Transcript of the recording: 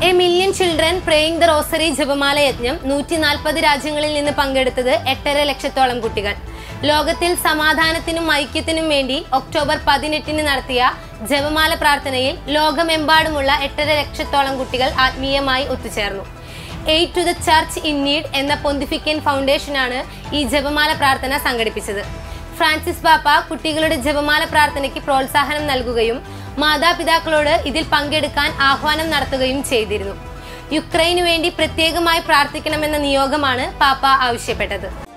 A million children praying the rosary ജപമാല യജ്ഞം നൂറ്റി നാൽപ്പത് രാജ്യങ്ങളിൽ നിന്ന് പങ്കെടുത്തത് എട്ടര ലക്ഷത്തോളം കുട്ടികൾ ലോകത്തിൽ സമാധാനത്തിനും ഐക്യത്തിനും വേണ്ടി ഒക്ടോബർ പതിനെട്ടിന് നടത്തിയ ജപമാല പ്രാർത്ഥനയിൽ ലോകമെമ്പാടുമുള്ള എട്ടര ലക്ഷത്തോളം കുട്ടികൾ ആത്മീയമായി ഒത്തുചേർന്നു aid to the church in need എന്ന പൊന്തിഫിക്കൻ ഫൗണ്ടേഷനാണ് ഈ ജപമാല പ്രാർത്ഥന സംഘടിപ്പിച്ചത് ഫ്രാൻസിസ് പാപ്പ കുട്ടികളുടെ ജപമാല പ്രാർത്ഥനയ്ക്ക് പ്രോത്സാഹനം നൽകുകയും മാതാപിതാക്കളോട് ഇതിൽ പങ്കെടുക്കാൻ ആഹ്വാനം നടത്തുകയും ചെയ്തിരുന്നു യുക്രൈനു വേണ്ടി പ്രത്യേകമായി പ്രാർത്ഥിക്കണമെന്ന നിയോഗമാണ് പാപ്പ ആവശ്യപ്പെട്ടത്